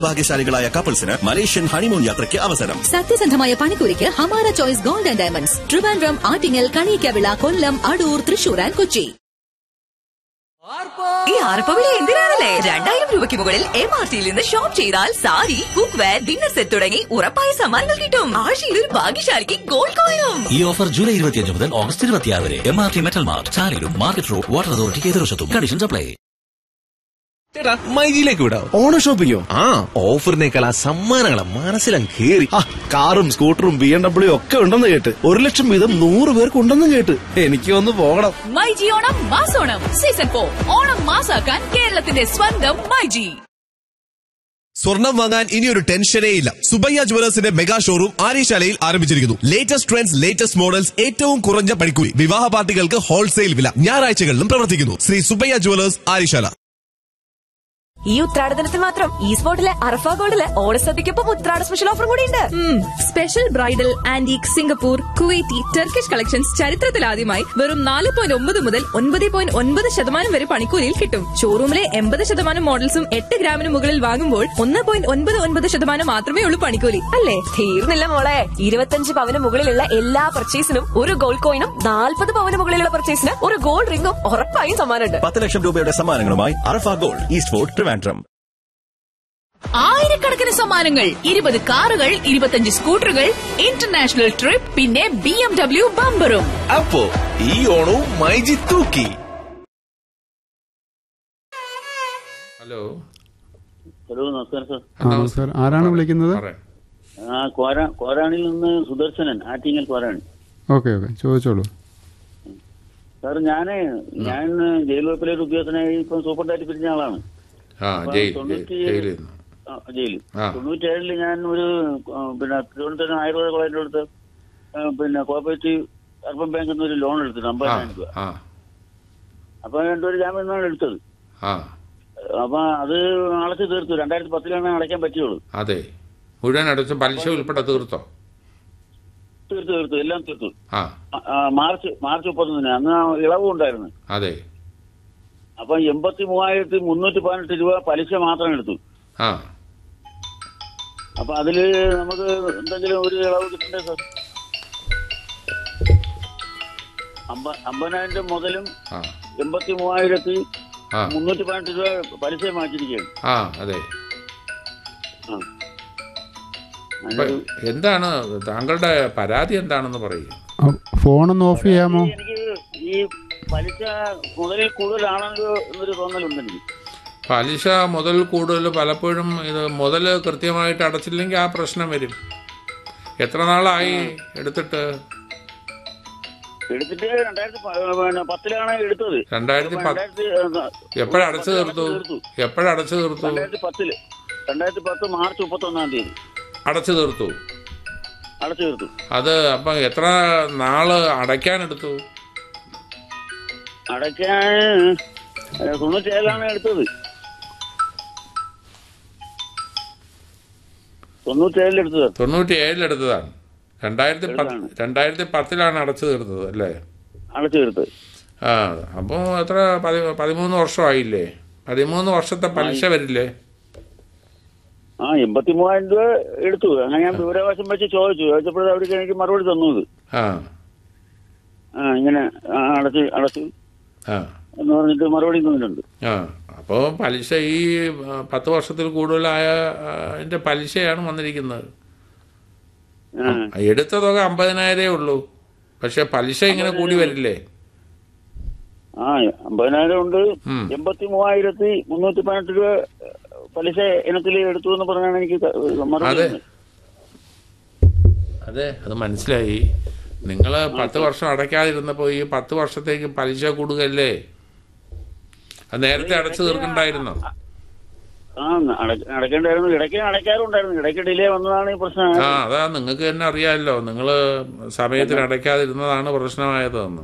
ഭാഗ്യശാലികളായ കപ്പിൾസിന് Malaysian honeymoon യാത്രയ്ക്ക് അവസരം സത്യസന്ധമായ പണിക്കൂലിക്ക് Hamara choice gold and diamonds Trivandrum Attingal Kaniyikkavila Kollam Adoor Thrissur and Kochi ഈ ആർപ്പവിളി എന്തിനാണല്ലേ രണ്ടായിരം രൂപയ്ക്ക് മുകളിൽ എം ആർ ടിയിൽ നിന്ന് ഷോപ്പ് ചെയ്താൽ sari cookware dinner set തുടങ്ങി ഉറപ്പായ സമ്മാനങ്ങൾ കിട്ടും ആഴ്ചയിൽ ഒരു ഭാഗ്യശാലിക്ക് ഗോൾഡ് കോയിനും ഈ ഓഫർ ജൂലൈ ഇരുപത്തിയഞ്ച് മുതൽ ഓഗസ്റ്റ് ഇരുപത്തിയാറ് വരെ M R T metal mart ചാലിലും മാർക്കറ്റ് റോഡ് വാട്ടർ അതോറിറ്റിക്ക് എതിർവശത്തും കണ്ടീഷൻസ് അപ്ലൈ ചേട്ടാ മൈജിയിലേക്ക് വിടാം ഓണ ഷോപ്പിങ്ങോ ആ ഓഫറിനേക്കാൾ ആ സമ്മാനങ്ങളെ മനസ്സിലും കേറി ആ കാറും സ്കൂട്ടറും ബി എം ഡബ്ല്യു ഒക്കെ ഉണ്ടെന്ന് കേട്ട് ഒരു ലക്ഷം വീതം നൂറ് പേർക്ക് ഉണ്ടെന്ന് കേട്ട് എനിക്ക് ഒന്ന് പോകണം മൈജി ഓണം മാസോണം സീസൺ ഫോർ ഓണം മാസാക്കാൻ കേരളത്തിന്റെ സ്വന്തം മൈജി സ്വർണം വാങ്ങാൻ ഇനിയൊരു ടെൻഷനേ ഇല്ല സുബയ്യ ജുവലേഴ്സിന്റെ മെഗാ ഷോറൂം ആര്യശാലയിൽ ആരംഭിച്ചിരിക്കുന്നു ലേറ്റസ്റ്റ് ട്രെൻഡ്സ് ലേറ്റസ്റ്റ് മോഡൽസ് ഏറ്റവും കുറഞ്ഞ പണിക്കൂലി വിവാഹ പാർട്ടികൾക്ക് ഹോൾസെയിൽ വില ഞായറാഴ്ചകളിലും പ്രവർത്തിക്കുന്നു ശ്രീ സുബയ്യ ജുവലേഴ്സ് ആര്യശാല ഈ ഉത്രാടദിനത്തിൽ മാത്രം ഈ സ്പോട്ടിലെ അറഫ ഗോൾഡിലെ ഓണസദ്യക്കൊപ്പം ഉത്രാട സ്പെഷ്യൽ ഓഫർ കൂടി ഉണ്ട് special bridal antique Singapore Kuwaiti Turkish collections ചരിത്രത്തിലാദ്യമായി വെറും നാല് പോയിന്റ് ഒമ്പത് മുതൽ ഒൻപത് പോയിന്റ് ഒൻപത് ശതമാനം വരെ പണിക്കൂലിയിൽ കിട്ടും ഷോറൂമിലെ എൺപത് ശതമാനം മോഡൽസും എട്ട് ഗ്രാമിന് മുകളിൽ വാങ്ങുമ്പോൾ ഒന്ന് പോയിന്റ് ഒൻപത് ഒൻപത് ശതമാനം മാത്രമേ ഉള്ളൂ പണിക്കൂലി അല്ലേ തീർന്നില്ല മോളെ ഇരുപത്തഞ്ച് പവന് മുകളിലുള്ള എല്ലാ പർച്ചേസിനും ഒരു ഗോൾഡ് കോയിനും നാൽപ്പത് പവന് മുകളിലുള്ള പർച്ചേസിന് ഒരു ഗോൾഡ് റിംഗും ഉറപ്പായും സമ്മാനമുണ്ട് പത്ത് ലക്ഷം രൂപയുടെ സമ്മാനങ്ങളുമായി Arafa gold East Fort Trivandrum ആയിരക്കണക്കിന് സമ്മാനങ്ങൾ ഇരുപത് കാറുകൾ ഇരുപത്തഞ്ച് സ്കൂട്ടറുകൾ ഇന്റർനാഷണൽ ട്രിപ്പ് പിന്നെ ബി എം ഡബ്ല്യു ബമ്പറും അപ്പോ ഈ ഓണവും മൈജി തൂക്കി ഹലോ ഹലോ നമസ്കാരം സാർ നമസ്കാരം ആരാണ് വിളിക്കുന്നത് ആ കോരാ കോരാണിൽ നിന്ന് സുദർശനൻ ആറ്റിങ്ങൽ കോരാണി ഓക്കെ ഓക്കെ ചോദിച്ചോളൂ സാർ ഞാന് ഞാൻ ജയിൽ വകുപ്പിലെ ഒരു ഉദ്യോഗസ്ഥനായി ഇപ്പം സൂപ്പർഡായിട്ട് പിരിഞ്ഞ ആളാണ് ആ അപ്പൊ ജയിൽ തൊണ്ണൂറ്റി ജയിലിൽ നിന്ന് ആ, ജയിലിൽ ആ. തൊണ്ണൂറ്റേഴില് ഞാൻ ഒരു ആ, പിന്നെ തിരുവനന്തപുരം ആയുർവേദ കോളേജിന്റെ അടുത്ത് ആ, പിന്നെ കോപ്പറേറ്റീവ് അർബൻ ബാങ്കിൽ നിന്ന് ഒരു ലോൺ എടുത്തിട്ട് ആ അമ്പതിനായിരം രൂപ ആ അപ്പൊ രണ്ടൊരു ജാമ്യം നിന്നാണ് എടുത്തത് ആ അപ്പൊ അത് അടച്ചു തീർത്തു രണ്ടായിരത്തി പത്തിലാണ് അടയ്ക്കാൻ പറ്റുള്ളൂ അതെ മുഴുവൻ അടച്ച പലിശ ഉൾപ്പെടെ തീർത്തോ തീർത്തു തീർത്തു എല്ലാം തീർത്തു ആ ആ, ആ, മാർച്ച് മാർച്ച് മുപ്പത്തൊന്നിന് അന്ന് ആ ഇളവും ഉണ്ടായിരുന്നു അതെ അപ്പൊ എൺപത്തി മൂവായിരത്തി മുന്നൂറ്റി പതിനെട്ട് രൂപ പലിശ മാത്രം എടുത്തു ആ അപ്പൊ അതില് നമുക്ക് എന്തെങ്കിലും ഒരു ഇളവ് കിട്ടണ്ടേ സാർ അമ്പ- അമ്പതിനായിരം മുതലും ആ എൺപത്തി മൂവായിരത്തി ആ മുന്നൂറ്റി പതിനെട്ട് രൂപ പലിശ മാറ്റിയിരിക്കുകയാണ് ആ അതെ ആ. അപ്പൊ എന്താണ് താങ്കളുടെ പരാതി എന്താണെന്ന് പറയൂ ആ, ഫോണൊന്ന് ഓഫ് ചെയ്യാമോ എനിക്ക് ഈ പലിശ മുതലിൽ കൂടുതലാണല്ലോ എന്നൊരു തോന്നലുണ്ട് എനിക്ക് പലിശ മുതൽ കൂടുതൽ പലപ്പോഴും ഇത് മുതൽ കൃത്യമായിട്ട് അടച്ചില്ലെങ്കിൽ ആ പ്രശ്നം വരും എത്ര നാളായി എടുത്തിട്ട് എടുത്തിട്ട് രണ്ടായിരത്തി പ- പിന്നെ പത്തിലാണ് എടുത്തത് രണ്ടായിരത്തി അപ്പൊ പത്ത് രണ്ടായിരത്തി ആ, എപ്പോഴടച്ചു പത്തിൽ തീർത്തു തീർത്തു. എപ്പോഴടച്ചു തീർത്തു രണ്ടായിരത്തി പത്തില് രണ്ടായിരത്തി പത്ത് മാർച്ച് മുപ്പത്തൊന്നാം തീയതി അടച്ചു തീർത്തു അടച്ചു തീർത്തു അത് അപ്പം എത്ര നാള് അടയ്ക്കാനെടുത്തു അടയ്ക്കാൻ ഏ, തൊണ്ണൂറ്റേഴിലാണ് എടുത്തത് തൊണ്ണൂറ്റേഴിൽ എടുത്തത് തൊണ്ണൂറ്റി ഏഴിലെടുത്തതാണ് രണ്ടായിരത്തി പത്ത് എടുത്തതാണ്. രണ്ടായിരത്തി പത്തിലാണ് അടച്ചു തീർത്തത് അല്ലേ അടച്ചു തീർത്തത് ആ അപ്പോൾ എത്ര പതി പതിമൂന്ന് വർഷമായില്ലേ പതിമൂന്ന് വർഷത്തെ പലിശ വരില്ലേ ആ എൺപത്തി മൂവായിരം രൂപ എടുത്തു അങ്ങനെ ഞാൻ വിവരാവകാശം വെച്ച് ചോദിച്ചു ചോദിച്ചപ്പോഴേ അവർക്ക് എനിക്ക് മറുപടി തന്നു ഇത് ആ ആ ഇങ്ങനെ ആ, അടച്ചു അടച്ചു ആ എന്ന് പറഞ്ഞിട്ട് മറുപടി തന്നിട്ടുണ്ട് ആ അപ്പോൾ പലിശ ഈ ആ, പത്ത് വർഷത്തിൽ കൂടുതലായ ആ, അതിന്റെ പലിശയാണ് വന്നിരിക്കുന്നത് ആ. എടുത്ത തുക അമ്പതിനായിരേ ഉള്ളൂ പക്ഷെ പലിശ ഇങ്ങനെ കൂടി വരില്ലേ ആ അമ്പതിനായിരം ഉണ്ട് ഉം. എൺപത്തി മൂവായിരത്തി മുന്നൂറ്റി പതിനെട്ട് രൂപ പലിശ ഇനത്തിൽ എടുത്തു എന്ന് പറഞ്ഞാണ് എനിക്ക് ത- മറുപടി അതെ തന്നത്. അതെ അത് മനസ്സിലായി നിങ്ങൾ പത്ത് വർഷം അടയ്ക്കാതിരുന്നപ്പോൾ ഈ പത്ത് വർഷത്തേക്ക് പലിശ കൂടുകയല്ലേ അത് നേരത്തെ അടച്ചു തീർക്കണ്ടായിരുന്നോ ആ അട- അടയ്ക്കേണ്ടായിരുന്നു ഇടയ്ക്ക് അടയ്ക്കാറുണ്ടായിരുന്നു ഇടയ്ക്ക് ഡിലേ വന്നതാണ് ഈ പ്രശ്നം ആ അതാ നിങ്ങൾക്ക് തന്നെ അറിയാമല്ലോ നിങ്ങൾ സമയത്തിന് അടയ്ക്കാതിരുന്നതാണ് പ്രശ്നമായതെന്ന്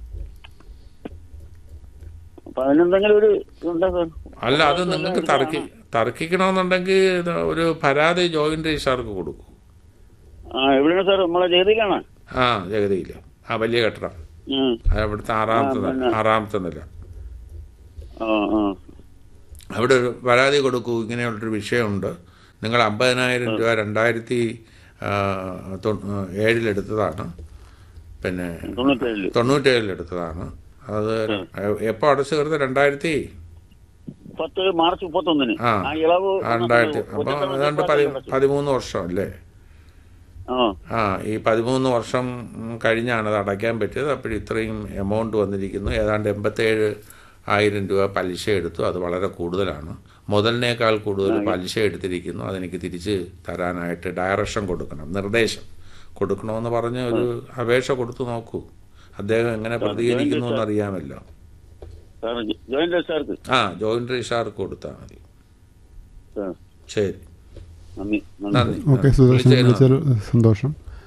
അപ്പൊ അതിനെന്തെങ്കിലും ഒരു ഇതുണ്ടോ സാർ അല്ല അത് നിങ്ങൾക്ക് തർക്കി തർക്കിക്കണമെന്നുണ്ടെങ്കിൽ ഇത് ഒരു പരാതി ജോയിന്റ് രജിസ്ട്രാർക്ക് കൊടുക്കും ആ എവിടെയാണ് സാർ നമ്മളെ ജഗതിയിലാണ് ആ ജഗതിയില്ല ആ വലിയ കെട്ടിടം ഉം. അത് അവിടുത്തെ ആറാമത്തെ ആ, നില പിന്നെ- ആറാമത്തെ നില ആ ആ അവിടെ ഒരു പരാതി കൊടുക്കൂ ഇങ്ങനെയുള്ളൊരു വിഷയമുണ്ട് നിങ്ങൾ അമ്പതിനായിരം രൂപ രണ്ടായിരത്തി ആ, തൊ- ഏഴിലെടുത്തതാണ് പിന്നെ തൊണ്ണൂറ്റേഴില് തൊണ്ണൂറ്റേഴിലെടുത്തതാണ് അത് എപ്പോൾ അടച്ചു തീർത്ത് രണ്ടായിരത്തി പത്ത് മാർച്ച് മുപ്പത്തൊന്നിന് ആ ആ ഇളവ് രണ്ടായിരത്തി അപ്പോൾ ഒറ്റത്തവണ ഏതാണ്ട് പതി അടച്ചു. പതിമൂന്ന് വർഷം അല്ലേ ആ ആ ഈ പതിമൂന്ന് വർഷം കഴിഞ്ഞാണ് അത് അടയ്ക്കാൻ പറ്റിയത് അപ്പോൾ ഇത്രയും എമൗണ്ട് വന്നിരിക്കുന്നു ഏതാണ്ട് എൺപത്തേഴ് ആയിരം രൂപ പലിശ എടുത്തു അത് വളരെ കൂടുതലാണ് മുതലിനേക്കാൾ കൂടുതൽ പലിശ എടുത്തിരിക്കുന്നു അതെനിക്ക് തിരിച്ച് തരാനായിട്ട് ഡയറക്ഷൻ കൊടുക്കണം നിർദ്ദേശം കൊടുക്കണമെന്ന് പറഞ്ഞ് ഒരു അപേക്ഷ കൊടുത്തു നോക്കൂ അദ്ദേഹം എങ്ങനെ പ്രതികരിക്കുന്നു എന്നറിയാമല്ലോ സാർ ജോയിന്റ് രജിസ്ട്രാർക്ക് ആ ജോയിന്റ് രജിസ്ട്രാർക്ക് കൊടുത്താൽ മതി സാർ ശരി നന്ദി നന്ദി ഓക്കെ സുദർശൻ വിളിച്ചതിന് വിളിച്ചതിൽ സന്തോഷം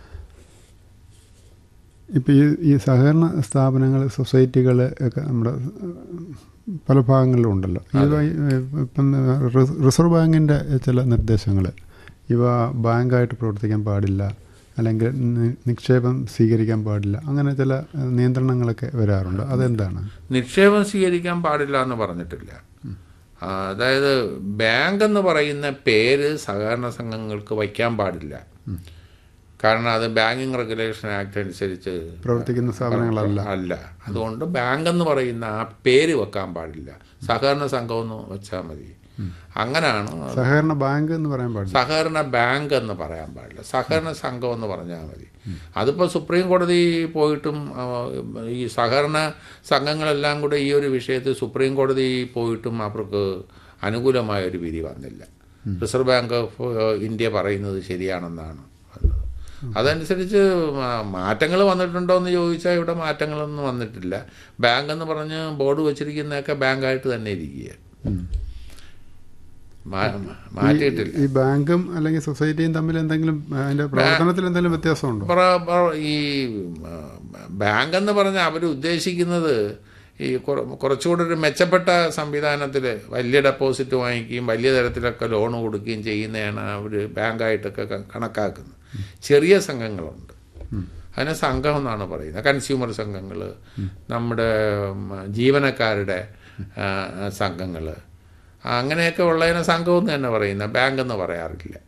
ഇപ്പം ഈ ഈ സഹകരണ സ്ഥാപനങ്ങൾ സൊസൈറ്റികൾ ഒക്കെ നമ്മുടെ ഏഹ്, പല ഭാഗങ്ങളിലും ഉണ്ടല്ലോ ഇവ ഏഹ്, ഇപ്പം റി- റിസർവ് ബാങ്കിൻ്റെ ചില നിർദ്ദേശങ്ങൾ ഇവ ബാങ്കായിട്ട് പ്രവർത്തിക്കാൻ പാടില്ല അല്ലെങ്കിൽ നി- നിക്ഷേപം സ്വീകരിക്കാൻ പാടില്ല അങ്ങനെ ചില ഏഹ്, നിയന്ത്രണങ്ങളൊക്കെ വരാറുണ്ട് അതെന്താണ് നിക്ഷേപം സ്വീകരിക്കാൻ പാടില്ല എന്ന് പറഞ്ഞിട്ടില്ല ആ, അതായത് ബാങ്ക് എന്ന് പറയുന്ന പേര് സഹകരണ സംഘങ്ങൾക്ക് വയ്ക്കാൻ പാടില്ല കാരണം അത് ബാങ്കിങ് റെഗുലേഷൻ ആക്ട് അനുസരിച്ച് പ്രവർത്തിക്കുന്ന സ്ഥാപനങ്ങളല്ല അല്ല അതുകൊണ്ട് ബാങ്ക് എന്ന് പറയുന്ന ആ പേര് വെക്കാൻ പാടില്ല സഹകരണ സംഘം എന്ന് വെച്ചാൽ മതി അങ്ങനെയാണ് സഹകരണ ബാങ്ക് എന്ന് പറയാൻ പാടില്ല സഹകരണ ബാങ്ക് എന്ന് പറയാൻ പാടില്ല സഹകരണ സംഘം എന്ന് പറഞ്ഞാൽ മതി അതിപ്പോൾ സുപ്രീം കോടതി പോയിട്ടും ആ, ഈ സഹകരണ സംഘങ്ങളെല്ലാം കൂടെ ഈ ഒരു വിഷയത്തിൽ സുപ്രീം കോടതി പോയിട്ടും അവർക്ക് അനുകൂലമായ ഒരു വിധി വന്നില്ല റിസർവ് ബാങ്ക് ഓഫ് ഇന്ത്യ പറയുന്നത് ശരിയാണെന്നാണ് പറഞ്ഞത്. അതനുസരിച്ച് മാറ്റങ്ങൾ വന്നിട്ടുണ്ടോ എന്ന് ചോദിച്ചാൽ ഇവിടെ മാറ്റങ്ങളൊന്നും വന്നിട്ടില്ല ബാങ്ക് എന്ന് പറഞ്ഞ് ബോർഡ് വെച്ചിരിക്കുന്നതൊക്കെ ബാങ്കായിട്ട് തന്നെ ഇരിക്കുക മാ- മാറ്റിയിട്ടില്ല ഈ ബാങ്കും അല്ലെങ്കിൽ സൊസൈറ്റിയും തമ്മിൽ എന്തെങ്കിലും അതിന്റെ പ്രവർത്തനത്തിൽ എന്തെങ്കിലും വ്യത്യാസമുണ്ടോ പ്ര- പ്ര- ഈ ആ, ബാങ്ക് എന്ന് പറഞ്ഞാൽ അവർ ഉദ്ദേശിക്കുന്നത് ഈ കുറ- കുറച്ചുകൂടെ ഒരു മെച്ചപ്പെട്ട സംവിധാനത്തിൽ വലിയ ഡെപ്പോസിറ്റ് വാങ്ങിക്കുകയും വലിയ തരത്തിലൊക്കെ ലോൺ കൊടുക്കുകയും ചെയ്യുന്നതാണ് അവർ ബാങ്കായിട്ടൊക്കെ ക- കണക്കാക്കുന്നത് ചെറിയ സംഘങ്ങളുണ്ട് അതിനെ സംഘം എന്നാണ് പറയുന്നത് കൺസ്യൂമർ സംഘങ്ങൾ നമ്മുടെ ഉം, ജീവനക്കാരുടെ സംഘങ്ങൾ അങ്ങനെയൊക്കെ ഉള്ളതിനെ സംഘം എന്ന് തന്നെ പറയുന്നത് ബാങ്ക് എന്ന് പറയാറില്ല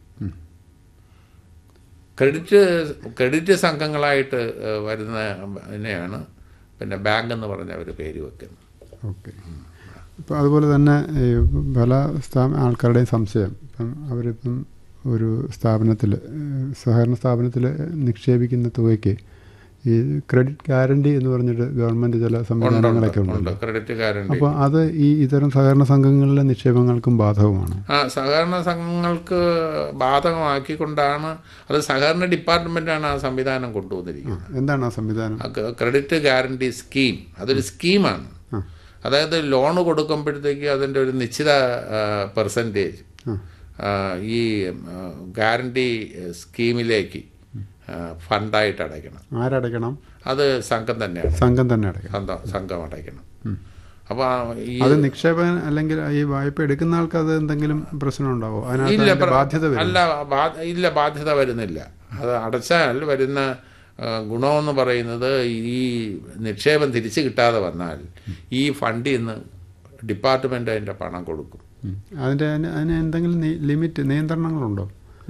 ക്രെഡിറ്റ് ക്രെഡിറ്റ് സംഘങ്ങളായിട്ട് ഏഹ്, വരുന്ന ഇതിനെയാണ് പിന്നെ ബാങ്ക് എന്ന് പറഞ്ഞ അവർ പേര് വെക്കുന്നത് ഓക്കെ ഇപ്പം അതുപോലെ തന്നെ ഈ പല സ്ഥാ ആൾക്കാരുടെയും സംശയം ഇപ്പം അവരിപ്പം ഒരു സ്ഥാപനത്തിൽ സഹകരണ സ്ഥാപനത്തിൽ നിക്ഷേപിക്കുന്ന തുകയ്ക്ക് ഈ ക്രെഡിറ്റ് ഗ്യാരണ്ടി എന്ന് പറഞ്ഞിട്ട് ഗവൺമെൻറ് ചില സംവിധാനങ്ങളൊക്കെ ഉണ്ട് ഉണ്ടല്ലോ ക്രെഡിറ്റ് ഗ്യാരണ്ടി അപ്പോൾ അത് ഈ ഇത്തരം സഹകരണ സംഘങ്ങളിലെ നിക്ഷേപങ്ങൾക്കും ബാധകമാണ് ആ സഹകരണ സംഘങ്ങൾക്ക് ബാധകമാക്കിക്കൊണ്ടാണ് അത് സഹകരണ ഡിപ്പാർട്ട്മെന്റാണ് ആ സംവിധാനം കൊണ്ടുവന്നിരിക്കുന്നത് എന്താണ് ആ സംവിധാനം ആ ക- ക്രെഡിറ്റ് ഗ്യാരണ്ടി സ്കീം അതൊരു സ്കീമാണ് അതായത് ലോൺ കൊടുക്കുമ്പോഴത്തേക്ക് അതിൻ്റെ ഒരു നിശ്ചിത പെർസെൻറ്റേജ് ഈ ആ, ഗ്യാരണ്ടി സ്കീമിലേക്ക് ആ, ഫണ്ടായിട്ട് അടയ്ക്കണം ആരടയ്ക്കണം അത് സംഘം തന്നെയാണ് സംഘം തന്നെ അടയ്ക്കണം സംഘം സംഘം അടയ്ക്കണം അപ്പോൾ ഈ അത് നിക്ഷേപകൻ അല്ലെങ്കിൽ ഈ വായ്പ എടുക്കുന്ന ആൾക്ക് അത് എന്തെങ്കിലും പ്രശ്നം ഉണ്ടാവോ ഇല്ല അതിനകത്ത് അതിന്റെ പ്ര- ബാധ്യത വരും അല്ല ബാ- ഇല്ല ബാധ്യത വരുന്നില്ല അത് അടച്ചാൽ വരുന്ന ആ, ഗുണമെന്ന് പറയുന്നത് ഈ നിക്ഷേപം തിരിച്ചു കിട്ടാതെ വന്നാൽ ഈ ഫണ്ടിൽ നിന്ന് ഡിപ്പാർട്ട്മെന്റ് അതിന്റെ പണം കൊടുക്കും അതിന്റെ അതിന് അതിന് എന്തെങ്കിലും നി- ലിമിറ്റ് നിയന്ത്രണങ്ങളുണ്ടോ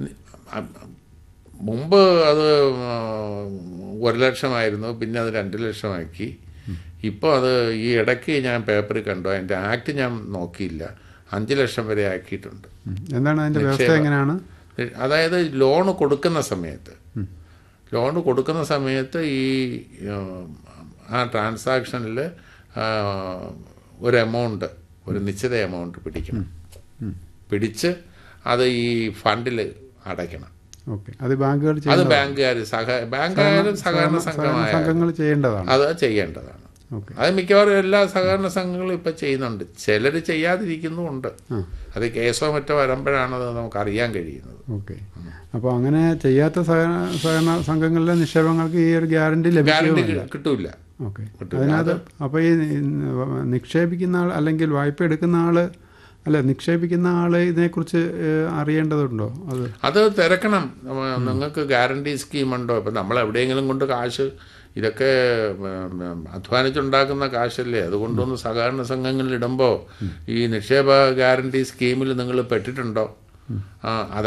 മുമ്പ് അത് ആ, ഒരു ലക്ഷമായിരുന്നു പിന്നെ അത് രണ്ട് ലക്ഷമാക്കി ഇപ്പോൾ അത് ഈ ഇടയ്ക്ക് ഞാൻ പേപ്പറിൽ കണ്ടു അതിൻ്റെ ആക്ട് ഞാൻ നോക്കിയില്ല അഞ്ച് ലക്ഷം വരെ ആക്കിയിട്ടുണ്ട് എന്താണ് അതിന്റെ വ്യവസ്ഥ നിക്ഷേപം. എങ്ങനെയാണ് അതായത് ലോൺ കൊടുക്കുന്ന സമയത്ത് ലോൺ കൊടുക്കുന്ന സമയത്ത് ഈ ഉം, ആ ട്രാൻസാക്ഷനിൽ ഒരു എമൗണ്ട് ഒരു നിശ്ചിത എമൗണ്ട് പിടിക്കണം പിടിച്ച് അത് ഈ ഫണ്ടിൽ അടയ്ക്കണം ഓക്കെ അത് ബാങ്കുകൾ അത് ചെയ്യേണ്ടതാണ്. ബാങ്കുകാർ സഹ ബാങ്കായാലും സഹകരണ സംഘമായ സംഘങ്ങൾ ചെയ്യേണ്ടതാണ് അത് ചെയ്യേണ്ടതാണ് ഓക്കെ അത് മിക്കവാറും എല്ലാ സഹകരണ സംഘങ്ങളും ഇപ്പം ചെയ്യുന്നുണ്ട് ചിലർ ചെയ്യാതിരിക്കുന്നുമുണ്ട് അത് കേസോ മറ്റോ വരുമ്പോഴാണ് അത് നമുക്ക് അറിയാൻ കഴിയുന്നത് ഓക്കെ അപ്പോൾ അങ്ങനെ ചെയ്യാത്ത സഹകരണ സഹകരണ സംഘങ്ങളിലെ നിക്ഷേപങ്ങൾക്ക് ഈ ഒരു ഗ്യാരണ്ടി ഗ്യാരണ്ടി ലഭിക്കുകയില്ല കിട്ടൂല ഓക്കെ കിട്ടൂല. അതിനകത്ത് അത് അപ്പോൾ ഈ നിക്ഷേപിക്കുന്ന ആൾ അല്ലെങ്കിൽ വായ്പ എടുക്കുന്ന ആള് അല്ല നിക്ഷേപിക്കുന്ന ആള് ഇതിനെക്കുറിച്ച് ഏഹ്, അറിയേണ്ടതുണ്ടോ അത് അത് തിരക്കണം നമ്മ- നിങ്ങൾക്ക് ഗ്യാരണ്ടി സ്കീം ഉണ്ടോ ഇപ്പം നമ്മൾ എവിടെയെങ്കിലും കൊണ്ട് കാശ് ഇതൊക്കെ ഉം, ഉം, അധ്വാനിച്ചുണ്ടാക്കുന്ന കാശല്ലേ അതുകൊണ്ടൊന്ന് സഹകരണ സംഘങ്ങളിൽ ഇടുമ്പോൾ ഈ നിക്ഷേപ ഗ്യാരണ്ടി സ്കീമിൽ നിങ്ങൾ പെട്ടിട്ടുണ്ടോ ആ അത്